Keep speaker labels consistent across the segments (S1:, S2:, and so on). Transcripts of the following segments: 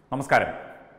S1: നമസ്കാരം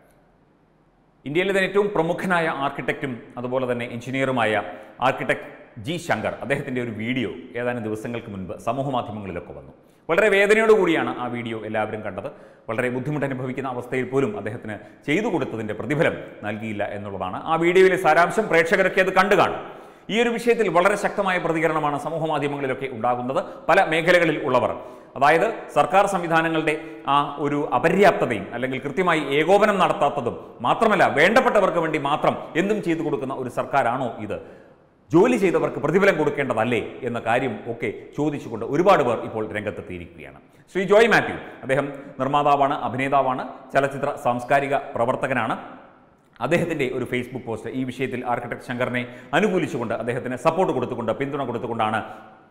S1: ഇന്ത്യയിലെ തന്നെ ഏറ്റവും പ്രമുഖനായ ആർക്കിടെക്റ്റും അതുപോലെ തന്നെ എഞ്ചിനീയറുമായ ആർക്കിടെക്ട് ജി ശങ്കർ അദ്ദേഹത്തിൻ്റെ ഒരു വീഡിയോ ഏതാനും ദിവസങ്ങൾക്ക് മുൻപ് സമൂഹ മാധ്യമങ്ങളിലൊക്കെ വന്നു വളരെ വേദനയോടുകൂടിയാണ് ആ വീഡിയോ എല്ലാവരും കണ്ടത് വളരെ ബുദ്ധിമുട്ട് അനുഭവിക്കുന്ന അവസ്ഥയിൽ പോലും അദ്ദേഹത്തിന് ചെയ്തു കൊടുത്തതിൻ്റെ പ്രതിഫലം നൽകിയില്ല എന്നുള്ളതാണ് ആ വീഡിയോയിലെ സാരാംശം പ്രേക്ഷകരൊക്കെ അത് കണ്ടു കാണും ഈ ഒരു വിഷയത്തിൽ വളരെ ശക്തമായ പ്രതികരണമാണ് സമൂഹ മാധ്യമങ്ങളിലൊക്കെ ഉണ്ടാകുന്നത് പല മേഖലകളിൽ ഉള്ളവർ അതായത് സർക്കാർ സംവിധാനങ്ങളുടെ ആ ഒരു അപര്യാപ്തതയും അല്ലെങ്കിൽ കൃത്യമായി ഏകോപനം നടത്താത്തതും മാത്രമല്ല വേണ്ടപ്പെട്ടവർക്ക് വേണ്ടി മാത്രം എന്തും ചെയ്തു കൊടുക്കുന്ന ഒരു സർക്കാരാണോ ഇത് ജോലി ചെയ്തവർക്ക് പ്രതിഫലം കൊടുക്കേണ്ടതല്ലേ എന്ന കാര്യം ഒക്കെ ചോദിച്ചുകൊണ്ട് ഒരുപാട് പേർ ഇപ്പോൾ രംഗത്തെത്തിയിരിക്കുകയാണ് ശ്രീ ജോയ് മാത്യു അദ്ദേഹം നിർമ്മാതാവാണ് അഭിനേതാവാണ് ചലച്ചിത്ര സാംസ്കാരിക പ്രവർത്തകനാണ് അദ്ദേഹത്തിൻ്റെ ഒരു ഫേസ്ബുക്ക് പോസ്റ്റ് ഈ വിഷയത്തിൽ ആർക്കിടെക്ട് ശങ്കറിനെ അനുകൂലിച്ചുകൊണ്ട് അദ്ദേഹത്തിന് സപ്പോർട്ട് കൊടുത്തുകൊണ്ട് പിന്തുണ കൊടുത്തുകൊണ്ടാണ്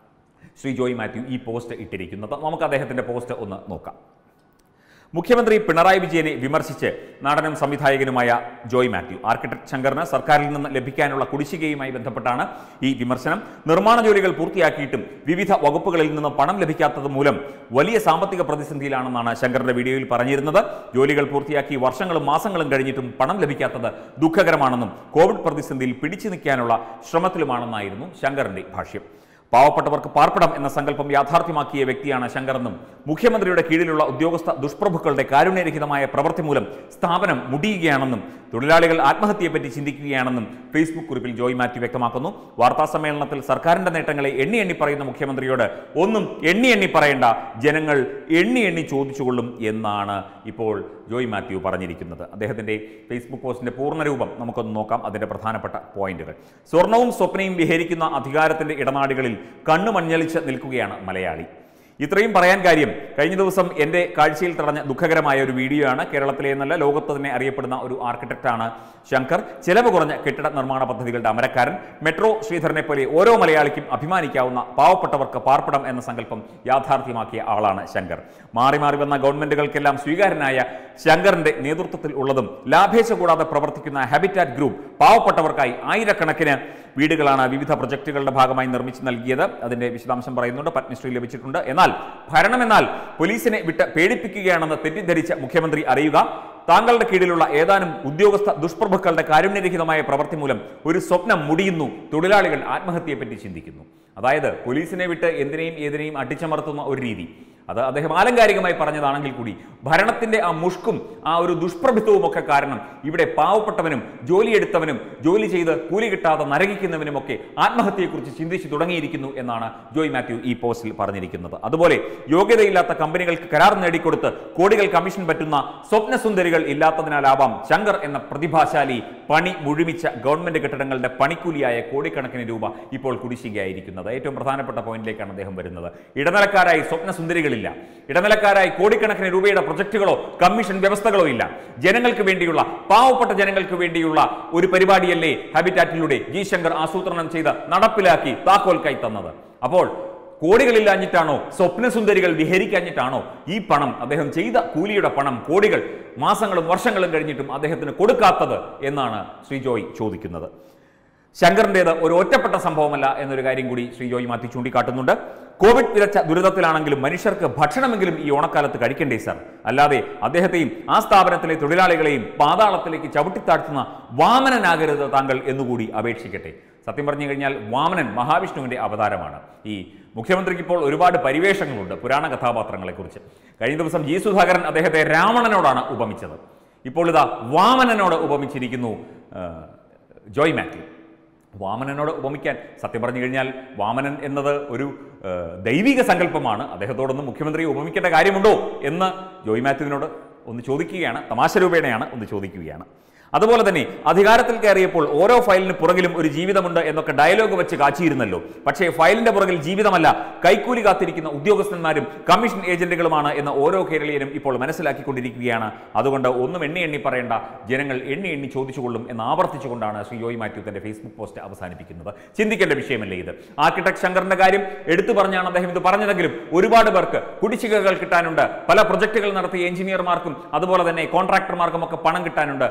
S1: ശ്രീ ജോയ് മാത്യു ഈ പോസ്റ്റ് ഇട്ടിരിക്കുന്നത് നമുക്ക് അദ്ദേഹത്തിൻ്റെ പോസ്റ്റ് ഒന്ന് നോക്കാം മുഖ്യമന്ത്രി പിണറായി വിജയനെ വിമർശിച്ച് നടനും സംവിധായകനുമായ ജോയ് മാത്യു ആർക്കിടെക്ട് ശങ്കറിന് സർക്കാരിൽ നിന്ന് ലഭിക്കാനുള്ള കുടിശ്ശികയുമായി ബന്ധപ്പെട്ടാണ് ഈ വിമർശനം നിർമ്മാണ ജോലികൾ പൂർത്തിയാക്കിയിട്ടും വിവിധ വകുപ്പുകളിൽ നിന്ന് പണം ലഭിക്കാത്തത് മൂലം വലിയ സാമ്പത്തിക പ്രതിസന്ധിയിലാണെന്നാണ് ശങ്കറിന്റെ വീഡിയോയിൽ പറഞ്ഞിരുന്നത് ജോലികൾ പൂർത്തിയാക്കി വർഷങ്ങളും മാസങ്ങളും കഴിഞ്ഞിട്ടും പണം ലഭിക്കാത്തത് ദുഃഖകരമാണെന്നും കോവിഡ് പ്രതിസന്ധിയിൽ പിടിച്ചു നിൽക്കാനുള്ള ശ്രമത്തിലുമാണെന്നായിരുന്നു ശങ്കറിന്റെ ഭാഷ്യം പാവപ്പെട്ടവർക്ക് പാർപ്പിടം എന്ന സങ്കല്പം യാഥാർത്ഥ്യമാക്കിയ വ്യക്തിയാണ് ശങ്കറെന്നും മുഖ്യമന്ത്രിയുടെ കീഴിലുള്ള ഉദ്യോഗസ്ഥ ദുഷ്പ്രഭുക്കളുടെ കാരുണ്യരഹിതമായ പ്രവൃത്തി മൂലം സ്ഥാപനം മുടിയുകയാണെന്നും തൊഴിലാളികൾ ആത്മഹത്യയെപ്പറ്റി ചിന്തിക്കുകയാണെന്നും ഫേസ്ബുക്ക് കുറിപ്പിൽ ജോയ് മാത്യു വ്യക്തമാക്കുന്നു വാർത്താ സമ്മേളനത്തിൽ സർക്കാരിന്റെ നേട്ടങ്ങളെ എണ്ണി എണ്ണി പറയുന്ന മുഖ്യമന്ത്രിയോട് ഒന്നും എണ്ണി എണ്ണി പറയേണ്ട ജനങ്ങൾ എണ്ണി എണ്ണി ചോദിച്ചുകൊള്ളും എന്നാണ് ഇപ്പോൾ ജോയ് മാത്യു പറഞ്ഞിരിക്കുന്നത് അദ്ദേഹത്തിന്റെ ഫേസ്ബുക്ക് പോസ്റ്റിന്റെ പൂർണ്ണരൂപം നമുക്കൊന്ന് നോക്കാം അതിന്റെ പ്രധാനപ്പെട്ട പോയിന്റുകൾ സ്വർണവും സ്വപ്നയും വിഹരിക്കുന്ന അധികാരത്തിന്റെ ഇടനാടുകളിൽ കണ്ണു മഞ്ഞളിച്ച് നിൽക്കുകയാണ് മലയാളി ഇത്രയും പറയാൻ കാര്യം കഴിഞ്ഞ ദിവസം എൻ്റെ കാഴ്ചയിൽ തടഞ്ഞ ദുഃഖകരമായ ഒരു വീഡിയോ ആണ് കേരളത്തിലെ എന്നല്ല ലോകത്ത് തന്നെ അറിയപ്പെടുന്ന ഒരു ആർക്കിടെക്റ്റാണ് ശങ്കർ ചെലവ് കുറഞ്ഞ കെട്ടിട നിർമ്മാണ പദ്ധതികളുടെ അമരക്കാരൻ മെട്രോ ശ്രീധരനെ പോലെ ഓരോ മലയാളിക്കും അഭിമാനിക്കാവുന്ന പാവപ്പെട്ടവർക്ക് പാർപ്പിടം എന്ന സങ്കല്പം യാഥാർത്ഥ്യമാക്കിയ ആളാണ് ശങ്കർ മാറി മാറി വന്ന ഗവൺമെന്റുകൾക്കെല്ലാം സ്വീകാര്യനായ ശങ്കറിന്റെ നേതൃത്വത്തിൽ ഉള്ളതും ലാഭേച്ഛ കൂടാതെ പ്രവർത്തിക്കുന്ന ഹാബിറ്റാറ്റ് ഗ്രൂപ്പ് പാവപ്പെട്ടവർക്കായി ആയിരക്കണക്കിന് വീടുകളാണ് വിവിധ പ്രൊജക്ടുകളുടെ ഭാഗമായി നിർമ്മിച്ചു നൽകിയത് അതിന്റെ വിശദാംശം പറയുന്നുണ്ട് പത്മശ്രീ ലഭിച്ചിട്ടുണ്ട് എന്നാൽ ഭരണമെന്നാൽ പോലീസിനെ വിട്ട് പേടിപ്പിക്കുകയാണെന്ന് തെറ്റിദ്ധരിച്ച മുഖ്യമന്ത്രി അറിയുക താങ്കളുടെ കീഴിലുള്ള ഏതാനും ഉദ്യോഗസ്ഥ ദുഷ്പ്രഭുക്കളുടെ കാരുണ്യരഹിതമായ പ്രവൃത്തി മൂലം ഒരു സ്വപ്നം മുടിയുന്നു തൊഴിലാളികൾ ആത്മഹത്യയെപ്പറ്റി ചിന്തിക്കുന്നു അതായത് പോലീസിനെ വിട്ട് എന്തിനേയും ഏതിനേയും അടിച്ചമർത്തുന്ന ഒരു രീതി അത് അദ്ദേഹം ആലങ്കാരികമായി പറഞ്ഞതാണെങ്കിൽ കൂടി ഭരണത്തിന്റെ ആ മുഷ്കും ആ ഒരു ദുഷ്പ്രഭിത്വവും ഒക്കെ കാരണം ഇവിടെ പാവപ്പെട്ടവനും ജോലിയെടുത്തവനും ജോലി ചെയ്ത് കൂലി കിട്ടാതെ നരകിക്കുന്നവനുമൊക്കെ ആത്മഹത്യയെക്കുറിച്ച് ചിന്തിച്ചു തുടങ്ങിയിരിക്കുന്നു എന്നാണ് ജോയ് മാത്യു ഈ പോസ്റ്റിൽ പറഞ്ഞിരിക്കുന്നത് അതുപോലെ യോഗ്യതയില്ലാത്ത കമ്പനികൾക്ക് കരാർ നേടിക്കൊടുത്ത് കോടികൾ കമ്മീഷൻ പറ്റുന്ന സ്വപ്നസുന്ദരികൾ ഇല്ലാത്തതിനാലാവാം ശങ്കർ എന്ന പ്രതിഭാശാലി പണി മുഴുമിച്ച ഗവൺമെന്റ് കെട്ടിടങ്ങളുടെ പണിക്കൂലിയായ കോടിക്കണക്കിന് രൂപ ഇപ്പോൾ കുടിശ്ശികയായിരിക്കുന്നത് ഏറ്റവും പ്രധാനപ്പെട്ട പോയിന്റിലേക്കാണ് അദ്ദേഹം വരുന്നത് ഇടനിലക്കാരായി സ്വപ്നസുന്ദരികളില്ല ഇടനിലക്കാരായി കോടിക്കണക്കിന് രൂപയുടെ പ്രൊജക്ടുകളോ കമ്മീഷൻ വ്യവസ്ഥകളോ ഇല്ല ജനങ്ങൾക്ക് വേണ്ടിയുള്ള പാവപ്പെട്ട ജനങ്ങൾക്ക് വേണ്ടിയുള്ള ഒരു പരിപാടിയല്ലേ ഹാബിറ്റാറ്റിലൂടെ ജി ശങ്കർ ആസൂത്രണം ചെയ്ത് നടപ്പിലാക്കി താക്കോൽ കൈ തന്നത് അപ്പോൾ കോടികളില്ലാഞ്ഞിട്ടാണോ സ്വപ്നസുന്ദരികൾ വിഹരിക്കാഞ്ഞിട്ടാണോ ഈ പണം അദ്ദേഹം ചെയ്ത കൂലിയുടെ പണം കോടികൾ മാസങ്ങളും വർഷങ്ങളും കഴിഞ്ഞിട്ടും അദ്ദേഹത്തിന് കൊടുക്കാത്തത് എന്നാണ് ശ്രീ ജോയ് ചോദിക്കുന്നത് ശങ്കറിൻ്റേത് ഒരു ഒറ്റപ്പെട്ട സംഭവമല്ല എന്നൊരു കാര്യം കൂടി ശ്രീ ജോയ് മാത്യു ചൂണ്ടിക്കാട്ടുന്നുണ്ട് കോവിഡ് വിതച്ച ദുരിതത്തിലാണെങ്കിലും മനുഷ്യർക്ക് ഭക്ഷണമെങ്കിലും ഈ ഓണക്കാലത്ത് കഴിക്കണ്ടേ സർ അല്ലാതെ അദ്ദേഹത്തെയും ആ സ്ഥാപനത്തിലെ തൊഴിലാളികളെയും പാതാളത്തിലേക്ക് ചവിട്ടിത്താഴ്ത്തുന്ന വാമനനാകരുത് താങ്കൾ എന്നുകൂടി അപേക്ഷിക്കട്ടെ സത്യം പറഞ്ഞു കഴിഞ്ഞാൽ വാമനൻ മഹാവിഷ്ണുവിന്റെ അവതാരമാണ് ഈ മുഖ്യമന്ത്രിക്ക് ഇപ്പോൾ ഒരുപാട് പരിവേഷങ്ങളുണ്ട് പുരാണ കഥാപാത്രങ്ങളെക്കുറിച്ച് കഴിഞ്ഞ ദിവസം ജി സുധാകരൻ അദ്ദേഹത്തെ രാവണനോടാണ് ഉപമിച്ചത് ഇപ്പോൾ ഇതാ വാമനനോട് ഉപമിച്ചിരിക്കുന്നു ആ, ജോയ് മാത്യു വാമനനോട് ഉപമിക്കാൻ സത്യം പറഞ്ഞു കഴിഞ്ഞാൽ വാമനൻ എന്നത് ഒരു ആ, ദൈവിക സങ്കല്പമാണ് അദ്ദേഹത്തോടൊന്നും മുഖ്യമന്ത്രിയെ ഉപമിക്കേണ്ട കാര്യമുണ്ടോ എന്ന് ജോയ് മാത്യുവിനോട് ഒന്ന് ചോദിക്കുകയാണ് തമാശ രൂപേണയാണ് ഒന്ന് ചോദിക്കുകയാണ് അതുപോലെ തന്നെ അധികാരത്തിൽ കയറിയപ്പോൾ ഓരോ ഫയലിന് പുറകിലും ഒരു ജീവിതമുണ്ട് എന്നൊക്കെ ഡയലോഗ് വെച്ച് കാച്ചിയിരുന്നല്ലോ പക്ഷേ ഫയലിന്റെ പുറകിൽ ജീവിതമല്ല കൈക്കൂലി കാത്തിരിക്കുന്ന ഉദ്യോഗസ്ഥന്മാരും കമ്മീഷൻ ഏജന്റുകളുമാണ് എന്ന് ഓരോ കേരളീയനും ഇപ്പോൾ മനസ്സിലാക്കിക്കൊണ്ടിരിക്കുകയാണ് അതുകൊണ്ട് ഒന്നും എണ്ണി എണ്ണി പറയേണ്ട ജനങ്ങൾ എണ്ണി എണ്ണി ചോദിച്ചുകൊള്ളും എന്ന് ആവർത്തിച്ചുകൊണ്ടാണ് ശ്രീ യോയ് മാത്യു തന്റെ ഫേസ്ബുക്ക് പോസ്റ്റ് അവസാനിപ്പിക്കുന്നത് ചിന്തിക്കേണ്ട വിഷയമല്ലേ ഇത് ആർക്കിടെക്ട് ശങ്കറിന്റെ കാര്യം എടുത്തു പറഞ്ഞാണ് അദ്ദേഹം ഇത് പറഞ്ഞതെങ്കിലും ഒരുപാട് പേർക്ക് കുടിശ്ശികകൾ കിട്ടാനുണ്ട് പല പ്രൊജക്ടുകൾ നടത്തിയ എഞ്ചിനീയർമാർക്കും അതുപോലെ തന്നെ കോൺട്രാക്ടർമാർക്കും ഒക്കെ പണം കിട്ടാനുണ്ട് അതുപോലെ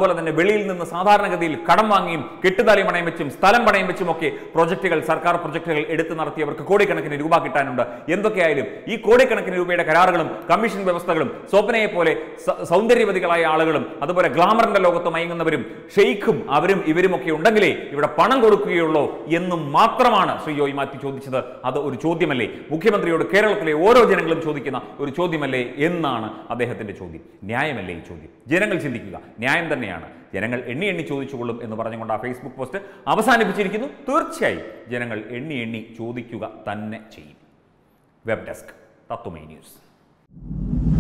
S1: അതുപോലെ തന്നെ വെളിയിൽ നിന്ന് സാധാരണഗതിയിൽ കടം വാങ്ങിയും കെട്ടുതാലി പണയം വെച്ചും സ്ഥലം പണയം വെച്ചും ഒക്കെ പ്രൊജക്ടുകൾ സർക്കാർ പ്രൊജക്ടുകൾ എടുത്തു നടത്തിയവർക്ക് കോടിക്കണക്കിന് രൂപ കിട്ടാനുണ്ട് എന്തൊക്കെയായാലും ഈ കോടിക്കണക്കിന് രൂപയുടെ കരാറുകളും കമ്മീഷൻ വ്യവസ്ഥകളും സ്വപ്നയെ പോലെ സ- സൗന്ദര്യവതികളായ ആളുകളും അതുപോലെ ഗ്ലാമറിന്റെ ലോകത്ത് മയങ്ങുന്നവരും ഷെയ്ഖും അവരും ഇവരുമൊക്കെ ഉണ്ടെങ്കിലേ ഇവിടെ പണം കൊടുക്കുകയുള്ളൂ എന്നും മാത്രമാണ് ശ്രീ യോയി മാത്യു ചോദിച്ചത് അത് ഒരു ചോദ്യമല്ലേ മുഖ്യമന്ത്രിയോട് കേരളത്തിലെ ഓരോ ജനങ്ങളും ചോദിക്കുന്ന ഒരു ചോദ്യമല്ലേ എന്നാണ് അദ്ദേഹത്തിന്റെ ചോദ്യം ന്യായമല്ലേ ഈ ചോദ്യം ജനങ്ങൾ ചിന്തിക്കുക ന്യായം തന്നെയാണ് ജനങ്ങൾ എണ്ണി എണ്ണി ചോദിച്ചുകൊള്ളും എന്ന് പറഞ്ഞുകൊണ്ട് ആ ഫേസ്ബുക്ക് പോസ്റ്റ് അവസാനിപ്പിച്ചിരിക്കുന്നു തീർച്ചയായും ജനങ്ങൾ എണ്ണി എണ്ണി ചോദിക്കുക തന്നെ ചെയ്യും വെബ് ഡെസ്ക് തത്വമൈ ന്യൂസ്